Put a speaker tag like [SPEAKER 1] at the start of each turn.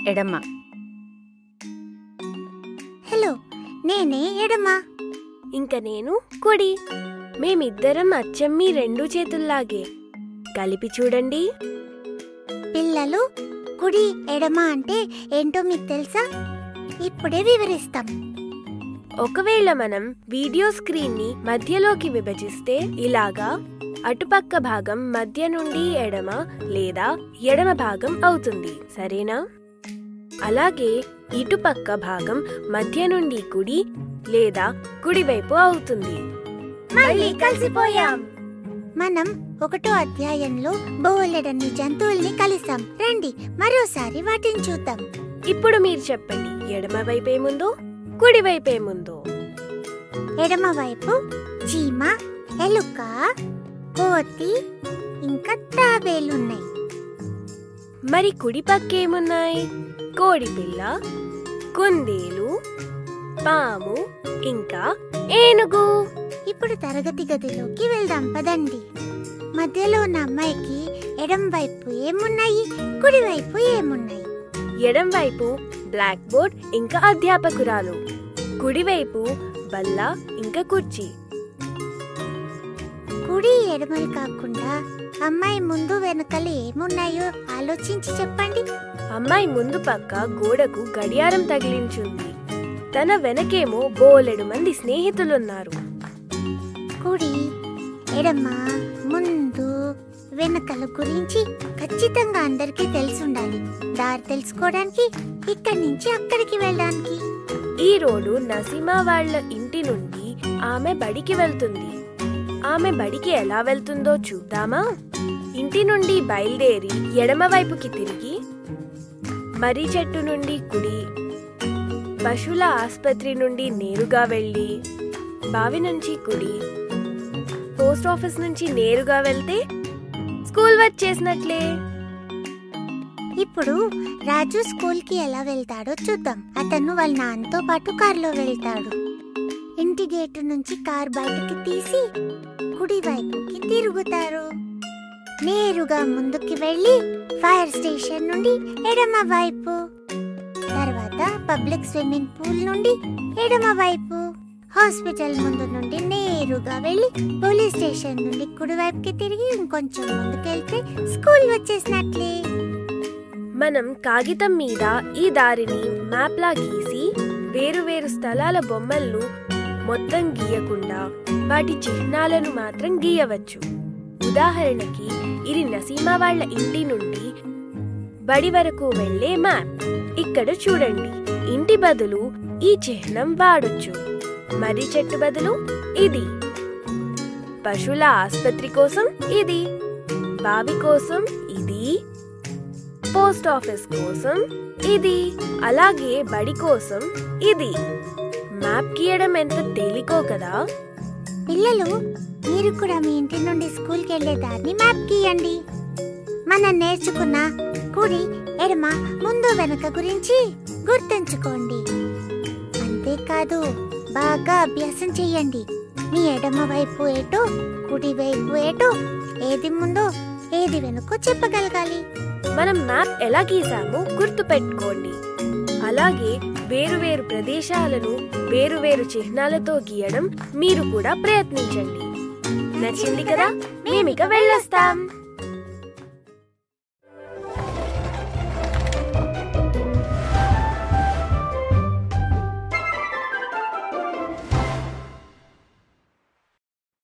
[SPEAKER 1] ఎడమ
[SPEAKER 2] హలో నేనే ఎడమ
[SPEAKER 3] ఇంక నేను కుడి మేమిద్దరం అచ్చం మీ రెండు చేతుల్లాగే కలిపి చూడండి
[SPEAKER 2] పిల్లలు కుడి ఎడమ అంటే ఏంటో మీకు తెలుసా ఇప్పుడే వివరిస్తాం
[SPEAKER 3] ఒకవేళ మనం వీడియో స్క్రీన్ ని మధ్యలోకి విభజిస్తే ఇలాగా అటుపక్క భాగం మధ్య నుండి ఎడమ లేదా ఎడమ భాగం అవుతుంది సరేనా అలాగే ఇటుపక్క భాగం మధ్య నుండి కుడి లేదా కుడివైపు అవుతుంది
[SPEAKER 2] మళ్ళీ కలిసిపోయాం మనం ఒకటో అధ్యాయంలో బోలెడన్ని జంతువుల్ని కలిసాం రండి మరోసారి వాటిని చూద్దాం
[SPEAKER 3] ఇప్పుడు మీరు చెప్పండి ఎడమ వైపేముందో కుడి వైపేముందో
[SPEAKER 2] ఎడమ వైపు చీమ ఎలుక కోతి ఇంకా తాబేలున్నాయి
[SPEAKER 3] మరి కుడి పక్కేమున్నాయి కోడిపిల్ల కుందేలు పాము ఇంకా ఏనుగు
[SPEAKER 2] ఇప్పుడు తరగతి గదిలోకి వెళ్దాం పదండి మధ్యలో ఉన్న అమ్మాయికి ఎడం వైపు ఏమున్నాయి కుడి వైపు ఏమున్నాయి
[SPEAKER 3] ఎడం వైపు బ్లాక్ బోర్డ్ ఇంకా అధ్యాపకురాలు కుడివైపు బల్ల ఇంకా కుర్చీ
[SPEAKER 2] కుడి ఎడమలు కాకుండా అమ్మాయి ముందు వెనకలు ఏమున్నాయో ఆలోచించి చెప్పండి
[SPEAKER 3] అమ్మాయి ముందు పక్క గోడకు గడియారం తగిలించుంది తన వెనకేమో బోలెడు మంది స్నేహితులున్నారు
[SPEAKER 2] కుడి ఎడమ ముందు వెనకల గురించి ఖచ్చితంగా అందరికీ తెలిసి ఉండాలి దారి తెలుసుకోవడానికి ఇక్కడి నుంచి అక్కడికి వెళ్ళడానికి
[SPEAKER 3] ఈ రోడ్డు నసీమా వాళ్ళ ఇంటి నుండి ఆమె బడికి వెళ్తుంది ఆమె బడికి ఎలా వెళ్తుందో చూద్దామా ఇంటి నుండి బయలుదేరి ఎడమ వైపుకి తిరిగి మర్రి చెట్టు నుండి కుడి పశువుల ఆసుపత్రి నుండి నేరుగా వెళ్ళి బావి నుంచి కుడి పోస్ట్ ఆఫీస్ నుంచి నేరుగా వెళ్తే స్కూల్ వచ్చేసినట్లే
[SPEAKER 2] ఇప్పుడు రాజు స్కూల్ కి ఎలా వెళ్తాడో చూద్దాం అతను వాళ్ళ నాన్నతో పాటు కారులో వెళ్తాడు ఇంటి గేటు నుంచి కార్ బయటకి తీసి కుడి వైపుకి తిరుగుతారు నేరుగా ముందుకి వెళ్ళి ఫైర్ స్టేషన్ నుండి ఎడమ వైపు తర్వాత పబ్లిక్ స్విమ్మింగ్ పూల్ నుండి ఎడమ వైపు హాస్పిటల్ ముందు నుండి నేరుగా వెళ్ళి పోలీస్ స్టేషన్ నుండి కుడి వైపుకి తిరిగి ఇంకొంచెం ముందుకెళ్తే స్కూల్ వచ్చేసినట్లే
[SPEAKER 3] మనం కాగితం మీద ఈ దారిని మ్యాప్లా గీసి వేరు వేరు స్థలాల బొమ్మలను మొత్తం గీయకుండా వాటి చిహ్నాలను మాత్రం గీయవచ్చు ఉదాహరణకి ఇది నసీమా వాళ్ళ ఇంటి నుండి బడి వరకు వెళ్ళే మ్యాప్ ఇక్కడ చూడండి ఇంటి బదులు ఈ చిహ్నం వాడొచ్చు మర్రి చెట్టు బదులు ఇది పశువుల ఆసుపత్రి కోసం ఇది బావి కోసం ఇది పోస్ట్ ఆఫీస్ కోసం ఇది అలాగే బడి కోసం ఇది మ్యాప్ గీయడం ఎంత తేలికో కదా
[SPEAKER 2] పిల్లలు మీరు కూడా మీ ఇంటి నుండి స్కూల్కి వెళ్ళే దారిని మ్యాప్ గీయండి మనం నేర్చుకున్న కుడి ఎడమ ముందు వెనక గురించి గుర్తుంచుకోండి అంతేకాదు బాగా అభ్యాసం చెయ్యండి మీ ఎడమ వైపు ఏటో కుడి వైపు ఏటో ఏది ముందో ఏది వెనుకో చెప్పగలగాలి
[SPEAKER 3] మనం మ్యాప్ ఎలా గీసామో గుర్తు పెట్టుకోండి అలాగే వేరు వేరు ప్రదేశాలను వేరు వేరు చిహ్నాలతో గీయడం మీరు కూడా ప్రయత్నించండి నచ్చింది కదా మేమిక వెళ్ళొస్తాం